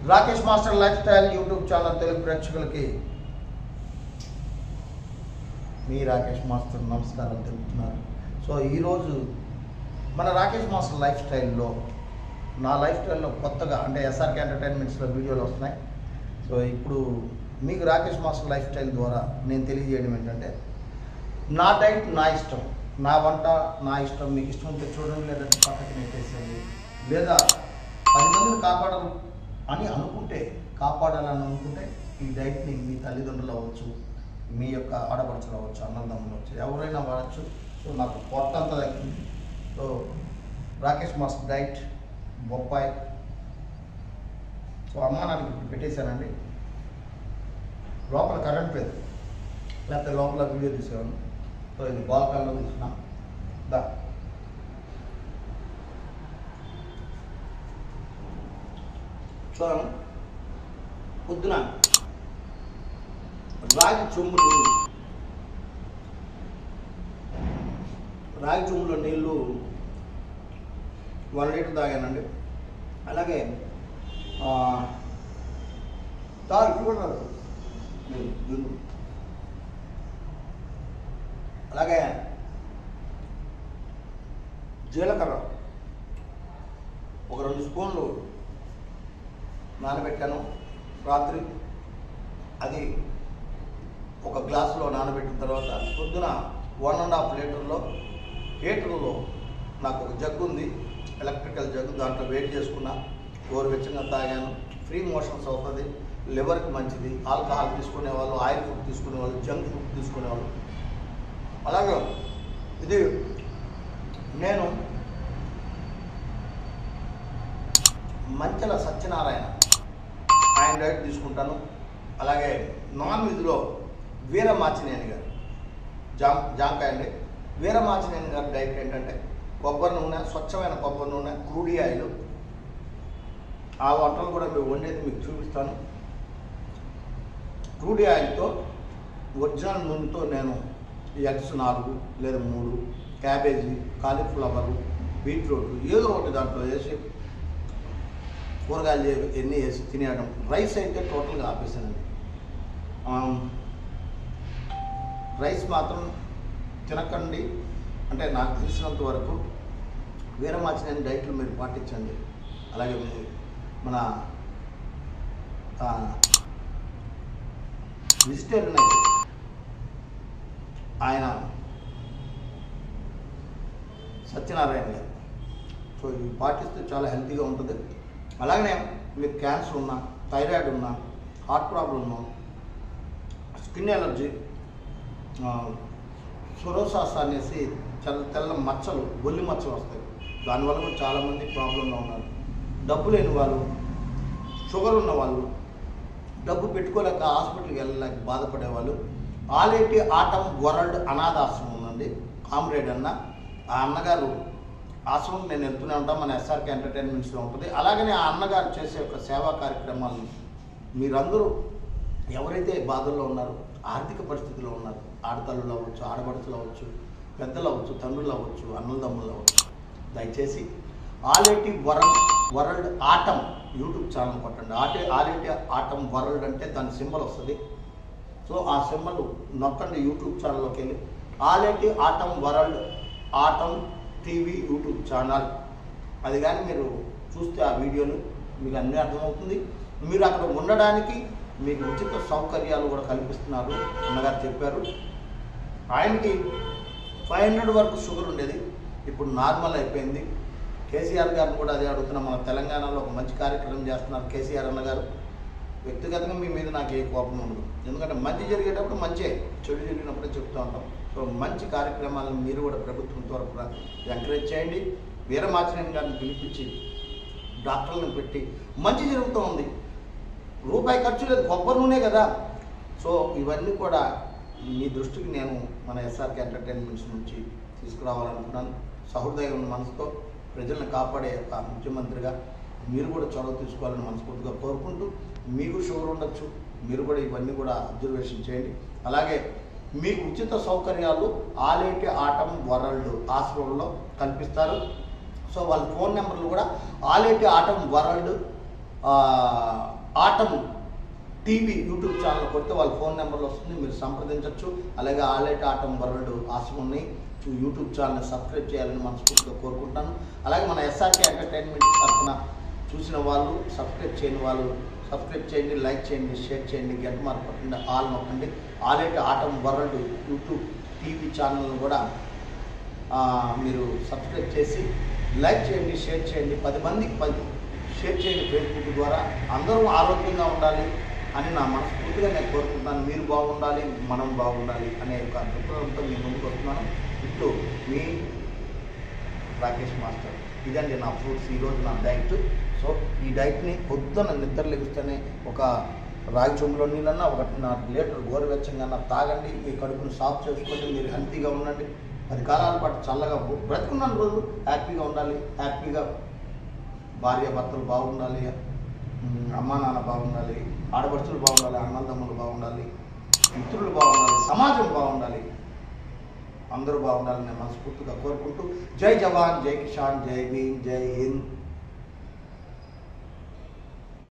Rakesh master lifestyle YouTube channel Telugu ప్రేక్షకులకి మీ Rakesh master నమస్కారం తెలుపుతున్నారు సో ఈరోజు మన రాకేష్ మాస్టర్ లైఫ్ స్టైల్లో నా లైఫ్ స్టైల్లో కొత్తగా అంటే ఎస్ఆర్కే ఎంటర్టైన్మెంట్స్లో వీడియోలు వస్తున్నాయి సో ఇప్పుడు మీకు రాకేష్ మాస్టర్ లైఫ్ స్టైల్ ద్వారా నేను తెలియజేయడం ఏంటంటే నా డైట్ నా ఇష్టం నా వంట నా ఇష్టం మీకు ఇష్టం ఉంటే చూడండి లేదంటే పక్కకి నెట్టేసేయండి లేదా పది మందిని కాపాడరు అని అనుకుంటే కాపాడాలని అనుకుంటే ఈ డైట్ని మీ తల్లిదండ్రులు అవ్వచ్చు మీ యొక్క ఆడపడుచులు అవ్వచ్చు అన్నదమ్ములు అవ్వచ్చు ఎవరైనా వాడచ్చు సో నాకు పొట్ట అంతా తగ్గింది సో రాకేష్ మాస్టర్ డైట్ బొప్పాయి సో అమ్మ నాకు ఇప్పుడు పెట్టేశానండి లోపల కరెంట్ లేదు లేకపోతే లోపల వీడియో తీసేవాను సో ఇది బాల్కన్లో తీసుకున్నాం దా చూడండి పొద్దున రాగి చెంబులు రాగి చెంబులో నీళ్ళు వన్ లీటర్ తాగానండి అలాగే ఆ, తాగు చూడండి మీరు దిగు. అలాగే జీలకర్ర ఒక రెండు స్పూన్లు నానబెట్టాను రాత్రి అది ఒక గ్లాసులో నానబెట్టిన తర్వాత పొద్దున వన్ అండ్ హాఫ్ లీటర్లో హీటర్లో నాకు ఒక జగ్గు ఉంది ఎలక్ట్రికల్ జగ్గు దాంట్లో వేడి చేసుకున్నా గోరువెచ్చగా తాగాను ఫ్రీ మోషన్స్ అవుతుంది లివర్కి మంచిది ఆల్కహాల్ తీసుకునే వాళ్ళు ఆయిల్ ఫుడ్ తీసుకునే వాళ్ళు జంక్ ఫుడ్ తీసుకునే వాళ్ళు అలాగే ఇది నేను మంచల సత్యనారాయణ ఆయన డైట్ తీసుకుంటాను అలాగే నాన్ వెజ్లో వీరమాచినేని గారు జామ్ జాంకాయ అండి వీరమాచినేని గారి డైట్ ఏంటంటే కొబ్బరి నూనె స్వచ్ఛమైన కొబ్బరి నూనె క్రూడీ ఆయిల్ ఆ వంటలు కూడా మేము వండేది మీకు చూపిస్తాను క్రూడీ ఆయిల్తో ఒరిజినల్ నూనెతో నేను ఎగ్స్ నాలుగు లేదా మూడు క్యాబేజీ కాలీఫ్లవర్ బీట్రూట్ ఏదో ఒకటి దాంట్లో వేసి కూరగాయలు చే- ఎన్ని వేసి తినేయడం రైస్ అయితే టోటల్గా ఆపేసానండి ఆమ్, రైస్ మాత్రం తినకండి అంటే నాకు తెలిసినంత వరకు వీరమాచిన డైట్లు మీరు పాటించండి అలాగే మీ- మన వెజిటేరియన్ అయితే ఆయన సత్యనారాయణ గారు సో ఇవి పాటిస్తే చాలా హెల్తీగా ఉంటుంది అలాగనే మీకు క్యాన్సర్ ఉన్నా థైరాయిడ్ ఉన్నా హార్ట్ ప్రాబ్లం ఉన్నా స్కిన్ ఎలర్జీ సొరోసాస్ అనేసి తెల్ల తెల్ల మచ్చలు బొల్లి మచ్చలు వస్తాయి దానివల్ల కూడా చాలామంది ప్రాబ్లంలో ఉన్నారు డబ్బు లేని వాళ్ళు షుగర్ ఉన్న వాళ్ళు డబ్బు పెట్టుకోలేక హాస్పిటల్కి వెళ్ళలేక బాధపడే వాళ్ళు ఆలేటి ఆటం వరల్డ్ అనాథాశ్రమం ఉందండి కామ్రేడ్ అన్న ఆ అన్నగారు ఆశ్రమం నేను వెళ్తూనే ఉంటాను మన ఎస్ఆర్కే ఎంటర్టైన్మెంట్స్లో ఉంటుంది అలాగనే ఆ అన్నగారు చేసే యొక్క సేవా కార్యక్రమాలను మీరందరూ ఎవరైతే బాధల్లో ఉన్నారో ఆర్థిక పరిస్థితిలో ఉన్నారు ఆడతల్లులు అవ్వచ్చు ఆడపడుచులు అవ్వచ్చు పెద్దలు అవ్వచ్చు తండ్రులు అవ్వచ్చు అన్నదమ్ములు అవ్వచ్చు దయచేసి Aleti world world atom YouTube channel కొట్టండి ఆటే ఆలేటి ఆటం వరల్డ్ అంటే దాని సింబల్ వస్తుంది సో ఆ సింబల్ నొక్కండి యూట్యూబ్ ఛానల్లోకి వెళ్ళి Aleti atom world atom TV YouTube channel అది కానీ మీరు చూస్తే ఆ వీడియోలు మీకు అన్నీ అర్థమవుతుంది మీరు అక్కడ ఉండడానికి మీకు ఉచిత సౌకర్యాలు కూడా కల్పిస్తున్నారు అన్నగారు చెప్పారు ఆయనకి ఫైవ్ హండ్రెడ్ వరకు షుగర్ ఉండేది ఇప్పుడు నార్మల్ అయిపోయింది కేసీఆర్ గారిని కూడా అదే అడుగుతున్నాం మన తెలంగాణలో ఒక మంచి కార్యక్రమం చేస్తున్నారు కేసీఆర్ అన్నగారు వ్యక్తిగతంగా మీ మీద నాకు ఏ కోపం ఉండదు ఎందుకంటే మంచి జరిగేటప్పుడు మంచే చెడు జరిగినప్పుడే చెప్తూ ఉంటాం సో మంచి కార్యక్రమాలను మీరు కూడా ప్రభుత్వం తరఫున ఎంకరేజ్ చేయండి వీరమాచరణ గారిని పిలిపించి డాక్టర్లను పెట్టి మంచి జరుగుతూ ఉంది రూపాయి ఖర్చు లేదు కొబ్బరి నూనె కదా సో ఇవన్నీ కూడా మీ దృష్టికి నేను మన ఎస్ఆర్కే ఎంటర్టైన్మెంట్స్ నుంచి తీసుకురావాలనుకున్నాను సహృదయం మనసుతో ప్రజలను కాపాడే ఒక ముఖ్యమంత్రిగా మీరు కూడా చొరవ తీసుకోవాలని మనస్ఫూర్తిగా కోరుకుంటూ మీకు షుగర్ ఉండొచ్చు మీరు కూడా ఇవన్నీ కూడా అబ్జర్వేషన్ చేయండి అలాగే మీకు ఉచిత సౌకర్యాలు ఆలేటి ఆటం వరల్డ్ ఆశ్రమంలో కల్పిస్తారు సో వాళ్ళ ఫోన్ నెంబర్లు కూడా ఆలేటి ఆటం వరల్డ్ ఆ, ఆటం టీవీ యూట్యూబ్ ఛానల్ కొడితే వాళ్ళ ఫోన్ నెంబర్లు వస్తుంది మీరు సంప్రదించవచ్చు అలాగే ఆలెట్ ఆటం వరల్డ్ ఆశముని యూట్యూబ్ ఛానల్ సబ్స్క్రైబ్ చేయాలని మనస్ఫూర్తిగా కోరుకుంటాను అలాగే మన ఎస్ఆర్కే ఎంటర్టైన్మెంట్ తరఫున చూసిన వాళ్ళు సబ్స్క్రైబ్ చేయని వాళ్ళు సబ్స్క్రైబ్ చేయండి లైక్ చేయండి షేర్ చేయండి గంట మార్క్ కొట్టండి ఆల్ నొక్కండి Aleti atom world YouTube TV ఛానల్ను కూడా ఆ, మీరు సబ్స్క్రైబ్ చేసి లైక్ చేయండి షేర్ చేయండి పది మందికి పది షేర్ చేయండి ఫేస్బుక్ ద్వారా అందరూ ఆరోగ్యంగా ఉండాలి అని నా మనస్ఫూర్తిగా నేను కోరుకుంటున్నాను మీరు బాగుండాలి మనం బాగుండాలి అనే ఒక దృక్పథంతో మీ ముందుకు వస్తున్నాను ఇప్పుడు మీ రాకేష్ మాస్టర్ ఇదండి నా ఫ్రూట్స్ ఈరోజు నా డైట్ సో ఈ డైట్ని పొద్దున నిద్ర లెగిస్తేనే ఒక రాగి చెంబులో నీళ్ళన్నా ఒకటిన్నర లీటర్ గోరువెచ్చంగా తాగండి మీ కడుపును సాఫ్ చేసుకోండి మీరు హెల్తీగా ఉండండి పది కాలాల పాటు చల్లగా బు- బ్రతుకున్న రోజు హ్యాపీగా ఉండాలి హ్యాపీగా భార్య భర్తలు బాగుండాలి ఉమ్, అమ్మా నాన్న బాగుండాలి ఆడపడుచులు బాగుండాలి అన్నదమ్ములు బాగుండాలి మిత్రులు బాగుండాలి సమాజం బాగుండాలి అందరూ బాగుండాలని నేను మనస్ఫూర్తిగా కోరుకుంటూ జై జవాన్ జై కిషాన్ జై భీమ్ జై హింద్